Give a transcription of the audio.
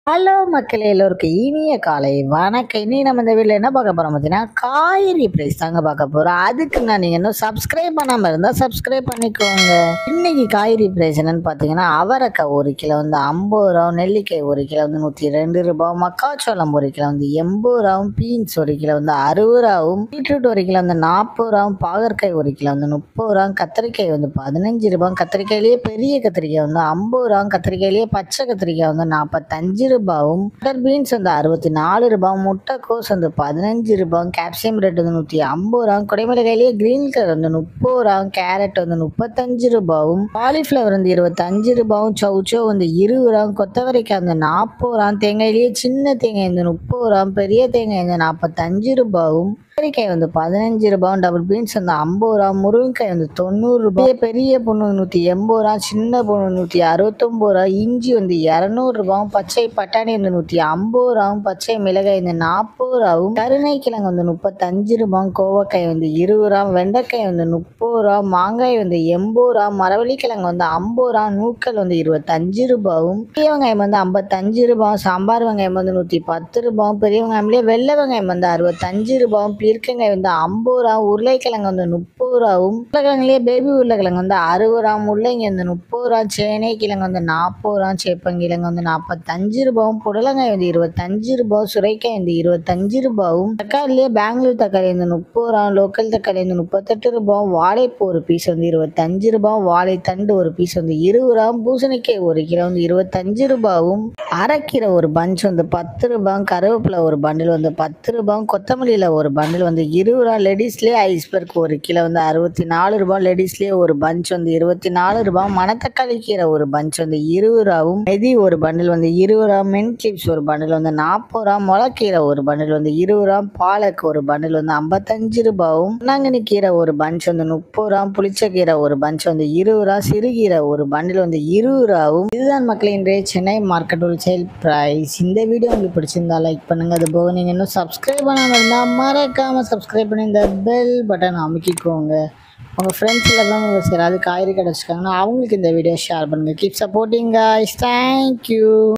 hello மக்களே எல்லோருக்கும் இனிய காலை வணக்கம் இனி நம்ம இந்த வீட்டில் என்ன பார்க்க போகிறோம் பார்த்தீங்கன்னா காய்கறி ப்ரைஸ் தாங்க பார்க்க போகிறோம் அதுக்கு நான் நீங்கள் இன்னும் சப்ஸ்கிரைப் பண்ணாமல் இருந்தால் சப்ஸ்கிரைப் பண்ணிக்கோங்க இன்னைக்கு காய்கறி ப்ரைஸ் என்னன்னு பார்த்தீங்கன்னா அவரைக்காய் ஒரு கிலோ வந்து ஐம்பது ரூபா நெல்லிக்காய் ஒரு கிலோ வந்து நூற்றி ரெண்டு ரூபாய் மக்காச்சோளம் ஒரு கிலோ வந்து எண்பது ரூபாவும் பீன்ஸ் ஒரு கிலோ வந்து அறுபது ரூபாவும் பீட்ரூட் ஒரு கிலோ வந்து நாற்பது ரூபாவும் பாகற்காய் ஒரு கிலோ வந்து முப்பது ரூபாவும் கத்திரிக்காய் வந்து பதினஞ்சு ரூபாயும் கத்திரிக்காயிலேயே பெரிய கத்திரிக்காய் வந்து ஐம்பது ரூபாயும் கத்திரிக்காயிலேயே பச்சை கத்திரிக்காய் வந்து நாற்பத்தஞ்சு ரூபாயும் பட்டர் பீன்ஸ் வந்து அறுபத்தி நாலு ரூபாயும் முட்டைக்கோஸ் வந்து பதினஞ்சு ரூபாயும் கேப்சியம் ரேட் வந்து நூற்றி ஐம்பது ரூபாயும் குடைமிளகாயிலேயே கிரீன் கலர் வந்து முப்பது ரூபாயும் கேரட் வந்து முப்பத்தஞ்சு ரூபாயும் காலிஃப்ளவர் வந்து இருபத்தஞ்சு ரூபாயும் சவுச்சோ வந்து இருபது ரூபாயும் கொத்தவரைக்காய் வந்து நாற்பது ரூபாயும் தேங்காயிலேயே சின்ன தேங்காய் வந்து முப்பது ரூபாயும் பெரிய தேங்காய் வந்து நாற்பத்தஞ்சு ரூபாயும் கத்திரிக்காய் வந்து பதினஞ்சு ரூபாயும் டபுள் பீன்ஸ் வந்து ஐம்பது ரூபா முருங்கைக்காய் வந்து தொண்ணூறு ரூபாய் பெரிய பொண்ணு வந்து நூற்றி எண்பது ரூபா சின்ன பொண்ணு நூற்றி அறுபத்தொம்பது ரூபா இஞ்சி வந்து இரநூறுபாவும் பச்சை பட்டாணி வந்து நூற்றி ஐம்பது ரூபாவும் பச்சை மிளகாய் வந்து நாற்பது ரூபாவும் கருணை கிழங்கு வந்து முப்பத்தஞ்சு ரூபாயும் கோவக்காய் வந்து இருபது ரூபா வெண்டைக்காய் வந்து முப்பது ரூபா மாங்காய் வந்து எண்பது ரூபா மரவள்ளிக்கிழங்கு வந்து ஐம்பது ரூபா நூக்கல் வந்து இருபத்தஞ்சு ரூபாயும் பெரிய வெங்காயம் வந்து ஐம்பத்தஞ்சு ரூபாயும் சாம்பார் வெங்காயம் வந்து நூற்றி பத்து ரூபாயும் பெரிய வெங்காயம்லேயே வெள்ளை வெங்காயம் வந்து அறுபத்தஞ்சு ரூபாயும் பீர்க்கங்காய் வந்து ஐம்பது ரூபா உருளைக்கிழங்கு வந்து முப்பது ரூபாவும் உருளைக்கிழங்குலேயே பேபி உருளைக்கிழங்கு வந்து அறுபது ரூபா முள்ளங்கி வந்து முப்பது ரூபா சேனை கிழங்கு வந்து நாற்பது ரூபா சேப்பங்கிழங்கு வந்து நாற்பத்தஞ்சு ரூபாவும் புடலங்காய் வந்து இருபத்தஞ்சு ரூபாய் சுரைக்காய் வந்து இருபத்தஞ்சு ரூபாவும் தக்காளிலேயே பெங்களூர் தக்காளி வந்து முப்பது ரூபா லோக்கல் தக்காளி வந்து முப்பத்தெட்டு ரூபாயும் வாழைப்பூ ஒரு பீஸ் வந்து இருபத்தஞ்சு ரூபாயும் வாழைத்தண்டு ஒரு பீஸ் வந்து இருபது ரூபாயும் பூசணிக்காய் ஒரு கிலோ வந்து இருபத்தஞ்சு ரூபாவும் அரைக்கீரை ஒரு பஞ்ச் வந்து பத்து ரூபாயும் கருவேப்பிலை ஒரு பண்டில் வந்து பத்து ரூபாயும் கொத்தமல்லியில் ஒரு பண்டில் வந்து இருபது ரூபா லேடிஸ்லேயே ஐஸ்பர்க் ஒரு கிலோ வந்து அறுபத்தி நாலு ரூபாய் லேடிஸ்லேயே ஒரு பஞ்ச் வந்து இருபத்தி நாலு ரூபாய் மணத்தக்காளி கீரை ஒரு பஞ்ச் வந்து இருபது ரூபாவும் மெதி ஒரு பண்டில் வந்து இருபது ரூபா மென் கிளிப்ஸ் ஒரு பண்டில் வந்து நாற்பது ரூபா முளைக்கீரை ஒரு பண்டில் வந்து இருபது ரூபா பாலக் ஒரு பண்டில் வந்து ஐம்பத்தஞ்சு ரூபாவும் பொன்னாங்கண்ணி கீரை ஒரு பஞ்ச் வந்து முப்பது ரூபா புளிச்சக்கீரை ஒரு பஞ்ச் வந்து இருபது ரூபா சிறுகீரை ஒரு பண்டில் வந்து இருபது ரூபாவும் இதுதான் மக்கள் இன்றைய சென்னை மார்க்கெட் ஹோல்சேல் ப்ரைஸ் இந்த வீடியோ உங்களுக்கு பிடிச்சிருந்தா லைக் பண்ணுங்க அது போக நீங்கள் இன்னும் சப்ஸ்கிரைப் பண்ணாமல் இருந்தால் மறக்காமல் சப்ஸ்கிரைப் பண்ணி இந்த பெல் பட்டன் அமுக்கிக்கோங்க உங்கள் ஃப்ரெண்ட்ஸ் எல்லாம் உங்களுக்கு யாராவது காய்கறி கடை வச்சுருக்காங்கன்னா அவங்களுக்கு இந்த வீடியோ ஷேர் பண்ணுங்கள் கீப் சப்போர்ட்டிங் காய்ஸ் தேங்க்யூ